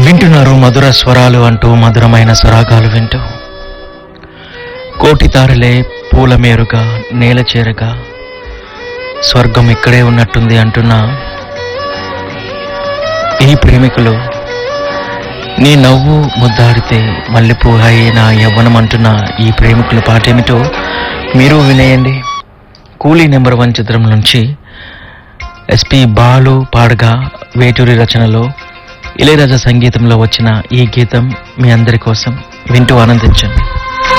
వింటున్నారు మధుర స్వరాలు అంటూ మధురమైన స్వరాగాలు వింటూ కోటి తారలే పూల మేరుగా నేల చేరగా స్వర్గం ఇక్కడే ఉన్నట్టుంది అంటున్న ఈ ప్రేమికులు నీ నవ్వు ముద్దాడితే మల్లెపూ అయి నా యవ్వనం అంటున్న ఈ ప్రేమికుల పాటేమిటో మీరు వినేయండి కూలీ నెంబర్ వన్ చిత్రం నుంచి ఎస్పి బాలు పాడగా వేటూరి రచనలో ఇళయరాజా సంగీతంలో వచ్చిన ఈ గీతం మీ అందరి కోసం వింటూ ఆనందించండి